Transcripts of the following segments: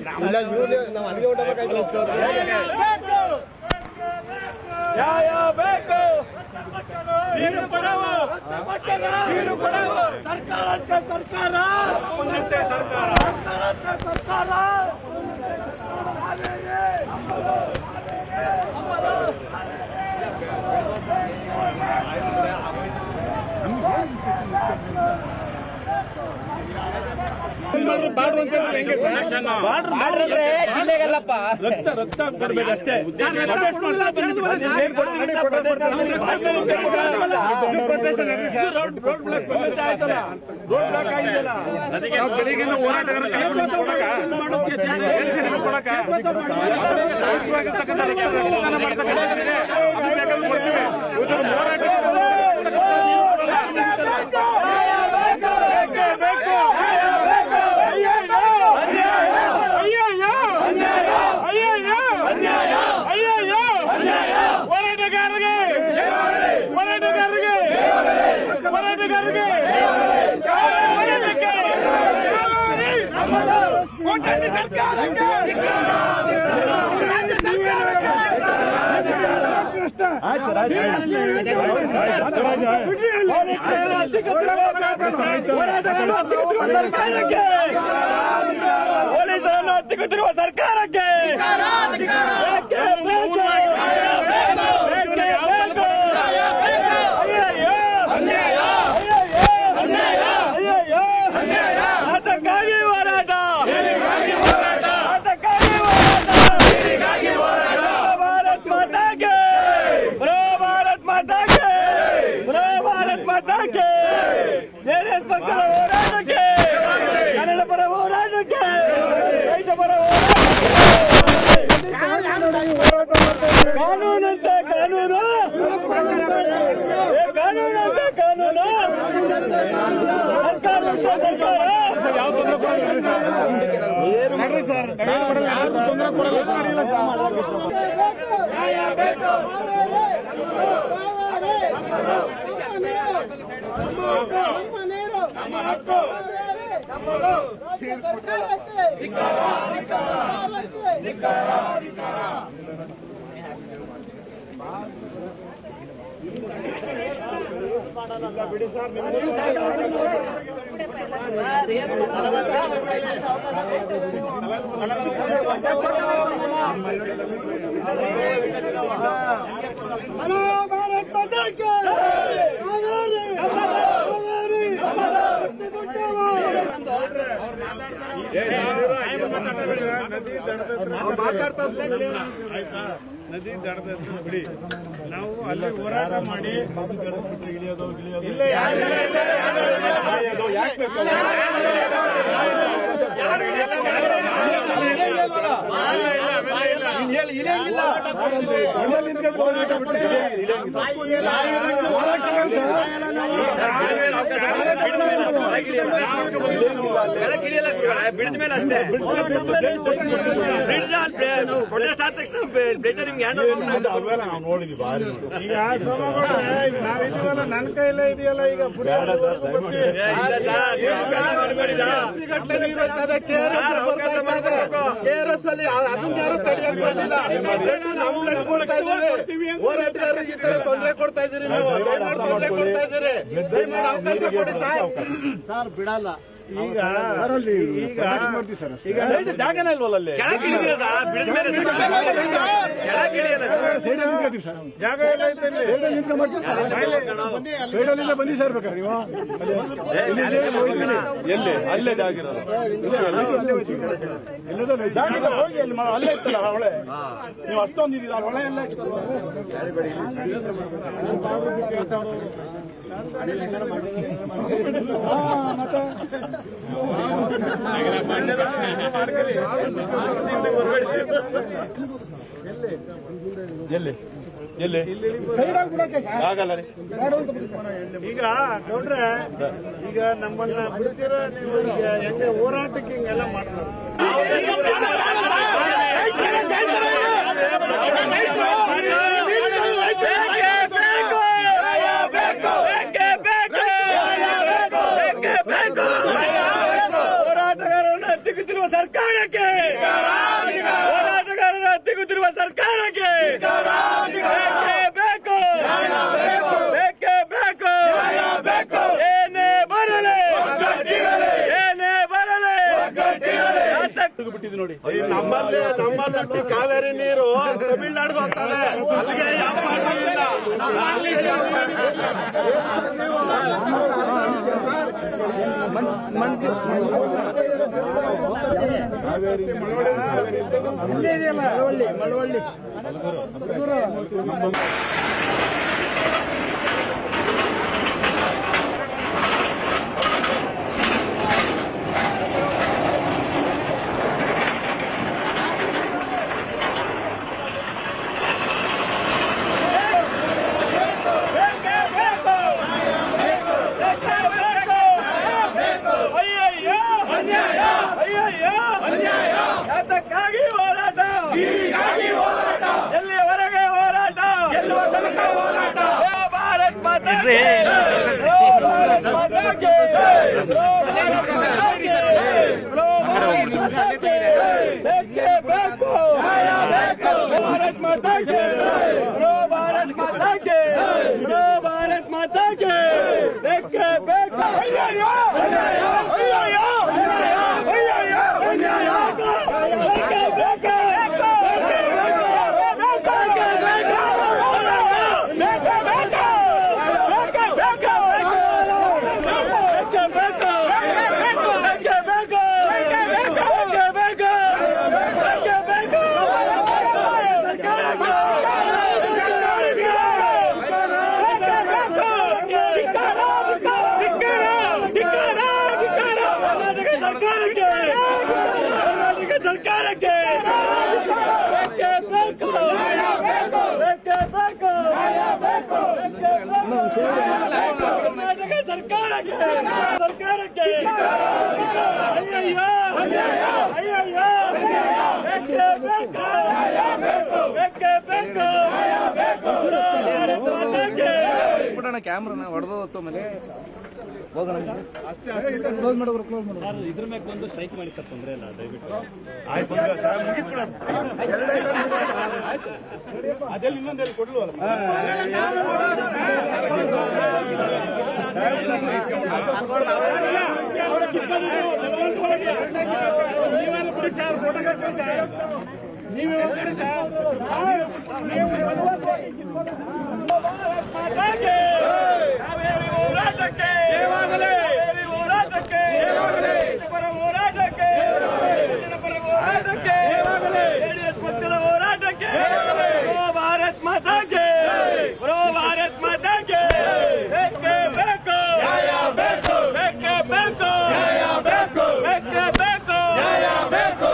ನ್ಯಾಯ ಬೇಕು ನೀರು ಕೊಡವು ನೀರು ಕೊಡವು ಸರ್ಕಾರಕ್ಕೆ ಸರ್ಕಾರ ಸರ್ಕಾರ ಸರ್ಕಾರಕ್ಕೆ ಸರ್ಕಾರ ರಕ್ತ ರಕ್ತ ಕೊಡ್ಬೇಕು ಅಷ್ಟೇ ರೋಡ್ ಬ್ಲಾಕ್ ಆಯ್ತಲ್ಲ ರೋಡ್ ಬ್ಲಾಕ್ ಆಗಿದೆಯಲ್ಲ ಹೋರಾಟಗಾರರಿಗೆ ಹೋರಾಟಗಾರರಿಗೆ ಹೋರಾಟಗಾರರಿಗೆ ಹೋರಾಟಕ್ಕೆ ಸರ್ಕಾರಕ್ಕೆ ಪೊಲೀಸರನ್ನು ಹತ್ತಿಕ್ಕುತ್ತಿರುವ ಸರ್ಕಾರಕ್ಕೆ ಬೇಕೇ ಬೇಕು. ಬೇಕೇ ಬೇಕು. ಅಯ್ಯಯ್ಯೋ. ಅಯ್ಯಯ್ಯೋ. ಅದಕ್ಕಾಗಿ ಹೋರಾಟ ಅದಕ್ಕಾಗಿ ಹೋರಾಟ ಭಾರತ್ ಮಾತಾಗೆ ಬರೋ ಭಾರತ್ ಮಾತಾಗೆ ಬರೋ ಭಾರತ್ ಮಾತಾಗೆ ಜೆಡಿಎಸ್ ಪಕ್ಷದ ಹೋರಾಟಕ್ಕೆ ಕನ್ನಡ ಪರ ಹೋರಾಟಕ್ಕೆ ರೈತ ಪರ ಹೋರಾಟಕ್ಕೆ ಕಾನೂನಂತೆ ಕಾನೂನು ಏ ಕಾನೂನಂತೆ ಕಾನೂನು ಸರ್ಕಾರ ಸರ್ಕಾರ ಹಲೋ ಭಾರತ್ ಮಾತಾಗೆ ಕಾವೇರಿ ಕಾವೇರಿ ನದಿ ದಡದ ಹತ್ರ ಬಿಡಿ ನಾವು ಅಲ್ಲಿ ಹೋರಾಟ ಮಾಡಿ ಇಲ್ಲ ಯಾರು ಇಳಿಯೋದು? ಯಾಕ್ ಬೇಕು? ಬಿಡಿದ ಮೇಲೆ ಅಷ್ಟೇ ಪ್ರೊಟೆಸ್ಟ್ ಆದ ತಕ್ಷಣ ಬ್ಲೇಜರ್ ನಿಮ್ಗೆ ಹ್ಯಾಂಡ್ ನಾವು ನೋಡಿದ್ವಿ ಭಾರಿ ಈಗ ಸಭಾಗಳು ನಾವಿದೀವಲ್ಲ ನನ್ನ ಕೈಲೇ ಇದೆಯಲ್ಲ ಈಗ ಕೆಆರ್ಎಸ್ ಅಲ್ಲಿ ಅದನ್ನ ಯಾರು ತಡೆಯಕ್ ಬರ್ಲಿಲ್ಲ ನಾವು ಕೊಡ್ತಾ ಇದ್ದೀವಿ ಹೋರಾಟಗಾರರಿಗೆ ಈ ತರ ತೊಂದರೆ ಕೊಡ್ತಾ ಇದ್ದೀರಿ ನೀವು ದಯಮಾಡಿ ತೊಂದರೆ ಕೊಡ್ತಾ ಇದ್ದೀರಿ ದಯಮಾಡಿ ಅವಕಾಶ ಕೊಡಿ ಸರ್ ಈಗ ಈಗ ಈಗ ಜಾಗನೇ ಇಲ್ವಲ್ಲ ಅಲ್ಲಿ ಜಾಗ ಎಲ್ಲ ಐತೆ ಇಲ್ಲಿ ಬನ್ನಿ ಸರ್ ಬೇಕಾದ್ರೆ ನೀವು ಎಲ್ಲಿ ಅಲ್ಲೇ ಜಾಗ ಇರೋದು ಜಾಗ ಹೋಗಿ ಅಲ್ಲಿ ಮ- ಅಲ್ಲೇ ಇತ್ತಲ್ಲ ಹೊಳೆ ನೀವು ಅಷ್ಟೊಂದು ಇದೀರ ಹೊಳೆ ಎಲ್ಲ ಇತ್ತು. ಎಲ್ಲಿ ಎಲ್ಲಿ ಆಗಲ್ಲ ರೀ ಈಗ ನೋಡ್ರೆ ಈಗ ನಮ್ಮನ್ನ ಬಿಡ್ತೀರ ನೀವು ಈಗ ಹೆಂಗೆ ಹೋರಾಟಕ್ಕೆ ಹಿಂಗೆಲ್ಲ ಮಾಡ್ತಾರೆ ಹೋರಾಟಗಾರರನ್ನ ಹತ್ತಿಗುತ್ತಿರುವ ಸರ್ಕಾರಕ್ಕೆ ಹೋರಾಟಗಾರರ ಹತ್ತಿಗುತ್ತಿರುವ ಸರ್ಕಾರಕ್ಕೆ ಬೇಕೇ ಬೇಕು ಬೇಕೇ ಬೇಕು ಏನೇ ಬರಲಿ ಏನೇ ಬರಲಿ ಯಾತಕ್ಕೆ ಬಿಟ್ಟಿದ್ದು ನೋಡಿ ಈ ನಮ್ಮಲ್ಲಿ ನಮ್ಮಲ್ಲಿ ಕಾವೇರಿ ನೀರು ತಮಿಳ್ನಾಡಿಗೆ ಹೋಗ್ತಾರೆ ಅಲ್ಲಿಗೆ ಯಾವ ಮಾತು ಇಲ್ಲ ಅಯ್ಯಯ್ಯೋ ಅಯ್ಯಯ್ಯೋ ಯಾತಕ್ಕಾಗಿ ಹೋರಾಟ ಎಲ್ಲಿಯವರೆಗೆ ಹೋರಾಟ ಜೈ ಭಾರತ್ ಮಾತಾ ಕಿ! ಜೈ ಭಾರತ್ ಮಾತಾ ಕಿ! ಜೈ ಭಾರತ್ ಮಾತಾ ಕಿ! ಜೈ ಭಾರತ್ ಮಾತಾ ಕಿ! ಬೇಕೇ ಬೇಕು ಭಾರತ್ ಮಾತಾ ಕಿ! ಜೈ ಭಾರತ್ ಮಾತಾ ಕಿ! ಜೈ ಭಾರತ್ ಮಾತಾ ಕಿ! ಬೇಕೇ ಬೇಕು ಅಯ್ಯಯ್ಯೋ ಅಯ್ಯಯ್ಯೋ ಅಯ್ಯಯ್ಯೋ ಅಯ್ಯಯ್ಯೋ ಬೇಕೇ ಬೇಕು ಬೇಕೇ ಬೇಕು ಬೇಕೇ ಬೇಕು ಬೇಕೇ ಬೇಕು ಬೇಕೇ ಬೇಕು ಬೇಕೇ ಬೇಕು ಬೇಕೇ ಬೇಕು ಬೇಕೇ ಬೇಕು ಬೇಕೇ ಬೇಕು ಸರ್ಕಾರಕ್ಕೆ ಕರ್ನಾಟಕ ಸರ್ಕಾರಕ್ಕೆ ಬೇಕೇ ಬೇಕು ಬೇಕೇ ಬೇಕು ಬೇಕೇ ಬೇಕು ಕರ್ನಾಟಕ ಸರ್ಕಾರಕ್ಕೆ ಸರ್ಕಾರಕ್ಕೆ ಅಯ್ಯಯ್ಯೋ ಅಯ್ಯಯ್ಯೋ ಬೇಕೇ ಬೇಕು ಬೇಕೇ ಬೇಕು ಭಾರತ ಮಾತಾಕ್ಕೆ ಬಿಡೋಣ ಕ್ಯಾಮ್ರಾನ ಹೊಡೆದೋತ್ತು ಆಮೇಲೆ ಹೋಗೋಣ ಅದೆಲ್ಲ ಇನ್ನೊಂದೆಲ್ಲ ಕೊಡ್ಲು ನೀವೆಲ್ಲ ಕೊಡಿ ಸರ್ ಫೋಟೋಗ್ರಾಫ್ ಕೊಡಿ ಸರ್ ನೀವೇ ಕೊಡಿ ಸರ್ ಮಾತಾಗೆ ಕಾವೇರಿ ಹೋರಾಟಕ್ಕೆ ಕಾವೇರಿ ಹೋರಾಟಕ್ಕೆ ಪರ ಹೋರಾಟಕ್ಕೆ ಪರ ಹೋರಾಟಕ್ಕೆ ಜೆಡಿಎಸ್ ಪಕ್ಷದ ಹೋರಾಟಕ್ಕೆ ಪ್ರೋ ಭಾರತ್ ಮಾತಾಗೆ ಪ್ರೋ ಭಾರತ್ ಮಾತಾಗೆ ಬೇಕೇ ಬೇಕು ಬೇಕೇ ಬೇಕು ಬೇಕೇ ಬೇಕು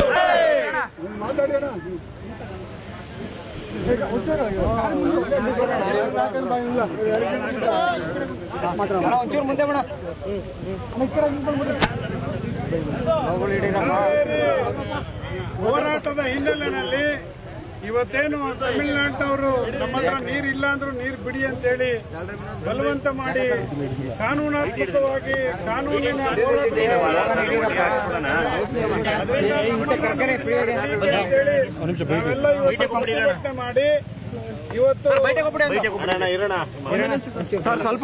ಒಂಚೂರು ಮುಂದೆ ಬೇಡ ಹೋರಾಟದ ಹಿನ್ನೆಲೆಯಲ್ಲಿ ಇವತ್ತೇನು ತಮಿಳುನಾಡಿನವರು ನಮ್ಮ ಹತ್ರ ನೀರಿಲ್ಲ ಅಂದ್ರೂ ನೀರು ಬಿಡಿ ಅಂತೇಳಿ ಬಲವಂತ ಮಾಡಿ ಕಾನೂನಾತ್ಮಕವಾಗಿ ಕಾನೂನಿನ ನಾವೆಲ್ಲ ಇವತ್ತು ಪ್ರತಿಭಟನೆ ಮಾಡಿ ಇವತ್ತು ಇರೋಣ ಇರೋಣ